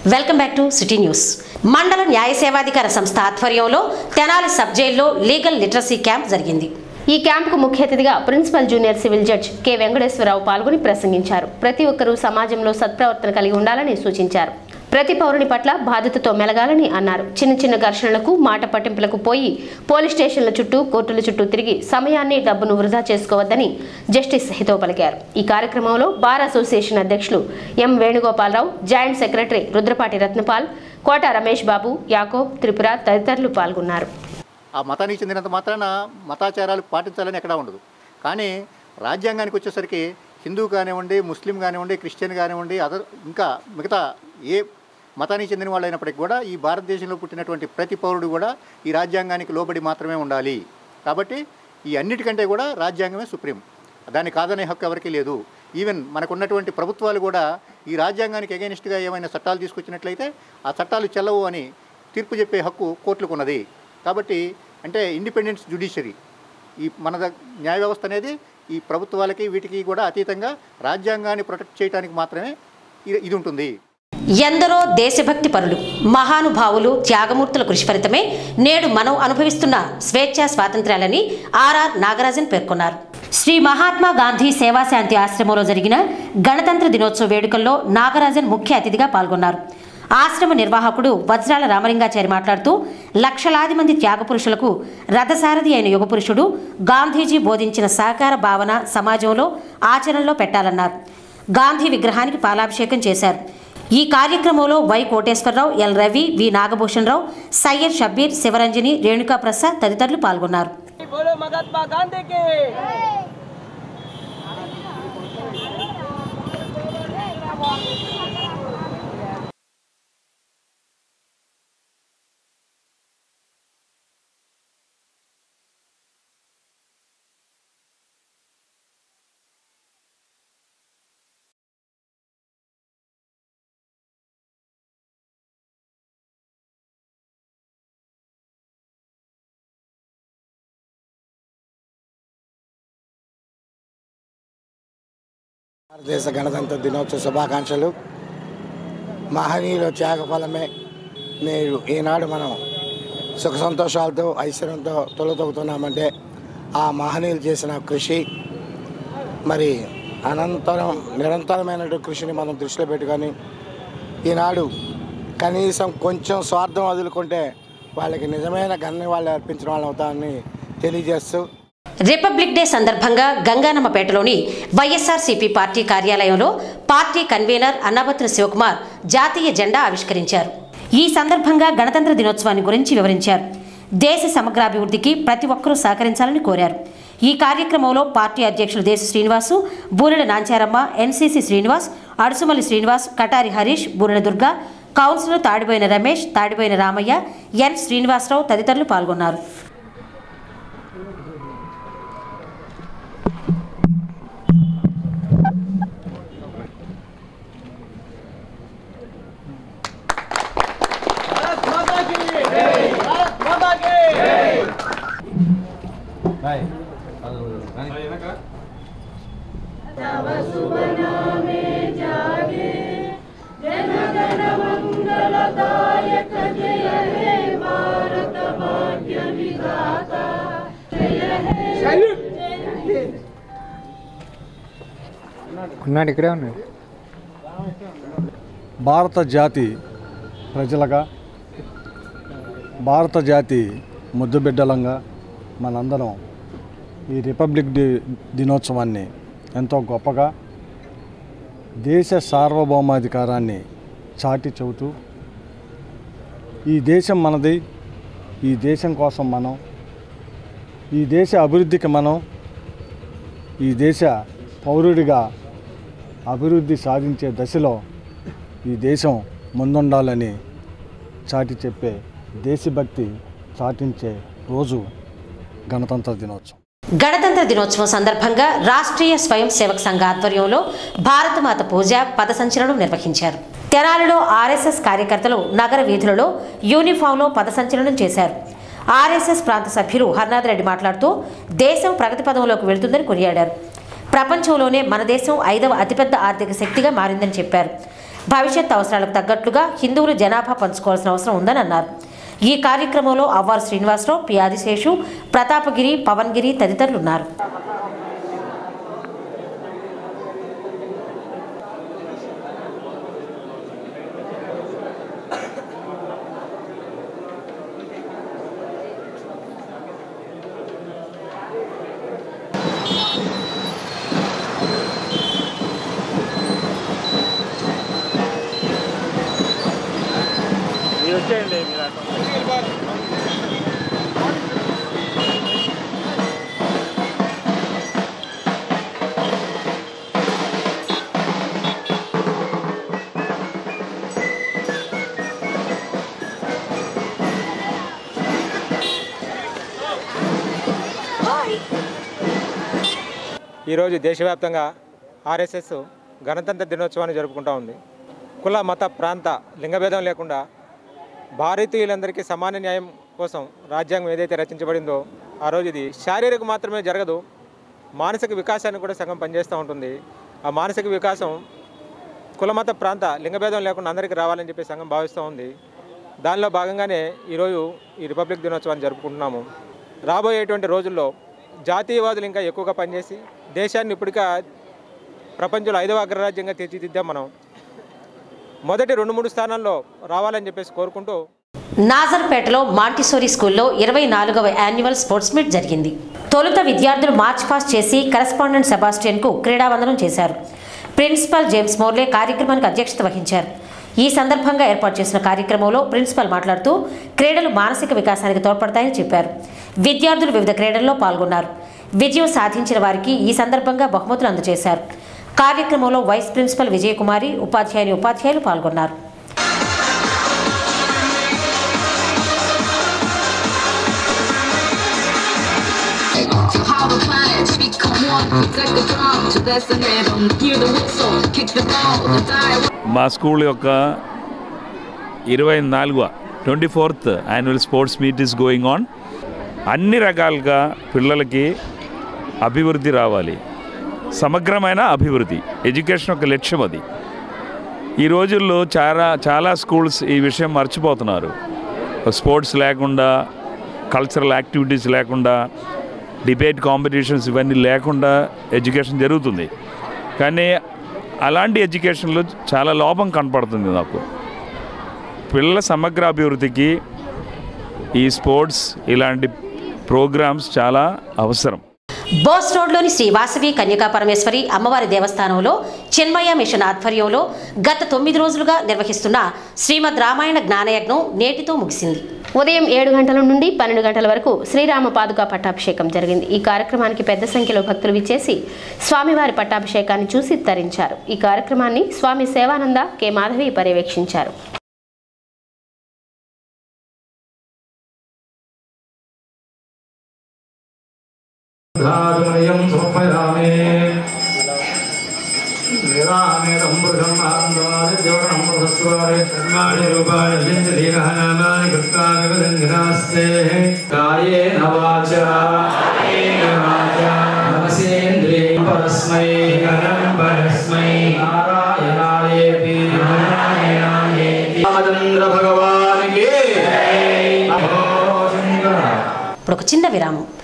Welcome back to city news మండల న్యాయ సేవాధికార సంస్థ ఆధ్వర్యంలో తెనాలి సబ్ జైల్లో లీగల్ లిటరసీ క్యాంప్ జరిగింది ఈ క్యాంపుకు ముఖ్య అతిథిగా principal junior civil judge K Venkateswararao పాల్గొని ప్రసంగించారు ప్రతి ఒక్కరూ సమాజంలో సత్ప్రవర్తన కలిగి ఉండాలని సూచించారు ప్రతి పౌరుని పట్ల బాధ్యతతో మెలగాలని అన్నారు చిన్న చిన్న ఘర్షణలకు మాట పట్టింపులకు పోయి పోలీస్ స్టేషన్ల చుట్టూ కోర్టుల చుట్టూ తిరిగి సమయాన్ని డబ్బును వృధా చేసుకోవద్దని జస్టిస్ హితవు పలికారు ఈ కార్యక్రమంలో బార్ అసోసియేషన్ అధ్యక్షులు M Venugopalarao joint secretary Rudrapati Ratnapal Kota Ramesh Babu Yakob Tripura తదితరులు పాల్గొన్నారు ఆ మతానికి చెందినంత మాత్రాన మతాచారాలు పాటించాలని ఎక్కడా ఉండదు కానీ రాజ్యాంగానికి వచ్చేసరికి హిందూ కానివ్వండి ముస్లిం కానివ్వండి క్రిస్టియన్ కానివ్వండి అదర్ ఇంకా మిగతా ఏ మతానికి చెందిన వాళ్ళు అయినప్పటికీ కూడా ఈ భారతదేశంలో పుట్టినటువంటి ప్రతి పౌరుడు కూడా ఈ రాజ్యాంగానికి లోబడి మాత్రమే ఉండాలి కాబట్టి ఈ అన్నిటికంటే కూడా రాజ్యాంగమే సుప్రీం దాన్ని కాదనే హక్కు ఎవరికీ లేదు ఈవెన్ మనకున్నటువంటి ప్రభుత్వాలు కూడా ఈ రాజ్యాంగానికి అగేనిస్ట్గా ఏమైనా చట్టాలు తీసుకొచ్చినట్లయితే ఆ చట్టాలు చెల్లవు అని తీర్పు చెప్పే హక్కు కోర్టులకు ఉన్నది కాబట్టి అంటే ఇండిపెండెన్స్ జ్యుడిషియరీ ఈ మన దగ్- న్యాయ వ్యవస్థ అనేది ఈ ప్రభుత్వాలకి వీటికి కూడా అతీతంగా రాజ్యాంగాన్ని ప్రొటెక్ట్ చేయడానికి మాత్రమే ఇది- ఇది ఉంటుంది ఎందరో దేశభక్తి పరులు మహానుభావులు త్యాగమూర్తుల కృషి ఫలితమే నేడు మనం అనుభవిస్తున్న స్వేచ్ఛా స్వాతంత్ర్యాలని ఆర్ఆర్ నాగరాజన్ పేర్కొన్నారు శ్రీ మహాత్మా గాంధీ సేవాశాంతి ఆశ్రమంలో జరిగిన గణతంత్ర దినోత్సవ వేడుకల్లో నాగరాజన్ ముఖ్య అతిథిగా పాల్గొన్నారు ఆశ్రమ నిర్వాహకుడు వజ్రాల రామలింగాచారి మాట్లాడుతూ లక్షలాది మంది త్యాగపురుషులకు రథసారథి అయిన యుగపురుషుడు గాంధీజీ బోధించిన సహకార భావన సమాజంలో ఆచరణలో పెట్టాలన్నారు గాంధీ విగ్రహానికి పాలాభిషేకం చేశారు ఈ కార్యక్రమంలో Y Koteswararao L Ravi V Nagabhushan Rao Syed Shabbir Sivaranjani Renuka Prasad తదితరులు పాల్గొన్నారు बोलो महात्मा गांधी की భారతదేశ గణతంత్ర దినోత్సవ శుభాకాంక్షలు మహనీయుల త్యాగ ఫలమే నేడు ఈనాడు మనం సుఖ సంతోషాలతో ఐశ్వర్యంతో తొలతొగుతున్నామంటే ఆ మహనీయులు చేసిన కృషి మరి అనంతరం నిరంతరమైనటువంటి కృషిని మనం దృష్టిలో పెట్టుకొని ఈనాడు కనీసం కొంచెం స్వార్థం వదులుకుంటే వాళ్ళకి నిజమైన గన్ని వాళ్ళు అర్పించిన వాళ్ళు అవుతారని తెలియజేస్తూ రిపబ్లిక్ డే సందర్భంగా గంగానమ్మపేటలోని వైఎస్ఆర్సీపీ పార్టీ కార్యాలయంలో పార్టీ కన్వీనర్ అన్నపత్ర శివకుమార్ జాతీయ జెండా ఆవిష్కరించారు ఈ సందర్భంగా గణతంత్ర దినోత్సవాన్ని గురించి వివరించారు దేశ సమగ్రాభివృద్ధికి ప్రతి ఒక్కరూ సహకరించాలని కోరారు ఈ కార్యక్రమంలో పార్టీ అధ్యక్షులు Desa Srinivasu Burela Nancharamma N C C Srinivas Adusumalli Srinivas Katari Harish Burela Durga councillor Tadipoyina Ramesh Tadipoyina Ramaiah N Srinivasarao తదితరులు పాల్గొన్నారు भारत माता की भारत माता की ఉన్నాడు ఇక్కడే ఉన్నాడు భారత జాతి ప్రజలుగా భారత జాతి ముద్దుబిడ్డలంగా మనందరం ఈ రిపబ్లిక్ డే దినోత్సవాన్ని ఎంతో గొప్పగా దేశ సార్వభౌమాధికారాన్ని చాటి చెబుతూ ఈ దేశం మనది ఈ దేశం కోసం మనం ఈ దేశ అభివృద్ధికి మనం ఈ దేశ పౌరుడిగా అభివృద్ధి సాధించే దశలో ఈ దేశం ముందుండాలని చాటి చెప్పే దేశభక్తి చాటించే రోజు గణతంత్ర దినోత్సవం గణతంత్ర దినోత్సవం సందర్భంగా రాష్ట్రీయ స్వయం సేవక్ సంఘ ఆధ్వర్యంలో భారతమాత పూజ పదసంచలనం నిర్వహించారు తెనాలిలో ఆర్ఎస్ఎస్ కార్యకర్తలు నగర వీధులలో యూనిఫామ్లో పదసంచలనం చేశారు ఆర్ఎస్ఎస్ ప్రాంత సభ్యులు హర్నాథ్ రెడ్డి మాట్లాడుతూ దేశం ప్రగతి పదంలోకి వెళ్తుందని కొనియాడారు ప్రపంచంలోనే మన దేశం ఐదవ అతిపెద్ద ఆర్థిక శక్తిగా మారిందని చెప్పారు భవిష్యత్ అవసరాలకు తగ్గట్లుగా హిందువులు జనాభా పంచుకోవాల్సిన అవసరం ఉందని అన్నారు ఈ కార్యక్రమంలో అవ్వారు శ్రీనివాసరావు పి ఆదిశేషు ప్రతాపగిరి పవన్గిరి తదితరులు ఉన్నారు ఈరోజు దేశవ్యాప్తంగా ఆర్ఎస్ఎస్ గణతంత్ర దినోత్సవాన్ని జరుపుకుంటా ఉంది కుల మత ప్రాంత లింగభేదం లేకుండా భారతీయులందరికీ సమాన న్యాయం కోసం రాజ్యాంగం ఏదైతే రచించబడిందో ఆ రోజు ఇది శారీరక మాత్రమే జరగదు మానసిక వికాసానికి కూడా సగం పనిచేస్తూ ఉంటుంది ఆ మానసిక వికాసం కులమత ప్రాంత లింగభేదం లేకుండా అందరికీ రావాలని చెప్పి సంఘం భావిస్తూ ఉంది దానిలో భాగంగానే ఈరోజు ఈ రిపబ్లిక్ దినోత్సవాన్ని జరుపుకుంటున్నాము రాబోయేటువంటి రోజుల్లో జాతీయవాదులు ఇంకా ఎక్కువగా పనిచేసి దేశాన్ని ఇప్పటికా ప్రపంచంలో ఐదవ అగ్రరాజ్యంగా తీర్చిదిద్దాం మనం మొదటి రెండు మూడు స్థానాల్లో రావాలని చెప్పేసి కోరుకుంటూ నాజర్పేటలో మాంటిసోరీ స్కూల్లో ఇరవై నాలుగవ యాన్యువల్ స్పోర్ట్స్ మీట్ జరిగింది తొలుత విద్యార్థులు మార్చ్ పాస్ట్ చేసి కరెస్పాండెంట్ సెబాస్టియన్కు క్రీడావందనం చేశారు ప్రిన్సిపల్ జేమ్స్ మోర్లే కార్యక్రమానికి అధ్యక్షత వహించారు ఈ సందర్భంగా ఏర్పాటు చేసిన కార్యక్రమంలో ప్రిన్సిపల్ మాట్లాడుతూ క్రీడలు మానసిక వికాసానికి తోడ్పడతాయని చెప్పారు విద్యార్థులు వివిధ క్రీడల్లో పాల్గొన్నారు విజయం సాధించిన వారికి ఈ సందర్భంగా బహుమతులు అందజేశారు కార్యక్రమంలో వైస్ ప్రిన్సిపల్ విజయకుమారి ఉపాధ్యాయుని ఉపాధ్యాయులు పాల్గొన్నారు Power planets, become one. Take the drum to decimate them. Hear the whistle, kick the ball, the die. మా స్కూల్ యొక్క ఇరవై నాలుగవ twenty fourth annual sports meet is going on అన్ని రకాలుగా పిల్లలకి అభివృద్ధి రావాలి సమగ్రమైన అభివృద్ధి ఎడ్యుకేషన్ ఒక లక్ష్యం అది ఈ రోజుల్లో చాలా చాలా స్కూల్స్ ఈ విషయం మర్చిపోతున్నారు స్పోర్ట్స్ లేకుండా కల్చరల్ యాక్టివిటీస్ లేకుండా డిబేట్ కాంపిటీషన్స్ ఇవన్నీ లేకుండా ఎడ్యుకేషన్ జరుగుతుంది కానీ అలాంటి ఎడ్యుకేషన్లో చాలా లోపం కనపడుతుంది నాకు పిల్లల సమగ్ర అభివృద్ధికి ఈ స్పోర్ట్స్ ఇలాంటి ప్రోగ్రామ్స్ చాలా అవసరం బోస్ రోడ్లోని శ్రీ వాసవి కన్యకా పరమేశ్వరి అమ్మవారి దేవస్థానంలో చిన్మయ మిషన్ ఆధ్వర్యంలో గత తొమ్మిది రోజులుగా నిర్వహిస్తున్న శ్రీమద్ రామాయణ జ్ఞానయజ్ఞం నేటితో ముగిసింది ఉదయం ఏడు గంటల నుండి పన్నెండు గంటల వరకు శ్రీరామ పాదుక పట్టాభిషేకం జరిగింది ఈ కార్యక్రమానికి పెద్ద సంఖ్యలో భక్తులు విచ్చేసి స్వామివారి పట్టాభిషేకాన్ని చూసి తరించారు ఈ కార్యక్రమాన్ని స్వామి సేవానంద కె మాధవి పర్యవేక్షించారు धातुमयं समर्पयामि निरामेदं मृगम् आनन्दमादिद्योगणं मृगस्वारे कर्माणि रूपाणि व्यञ्जलीनः नामानि कृत्वामि वदन्निरास्ते कायेन वाचा कायेन वाचा मनसेन्द्रिये परस्मै गणं परस्मै नारायणायेति नारायणायेति रामचन्द्र भगवान् की जय नमो शङ्कर ఇప్పుడు ఒక చిన్న విరామం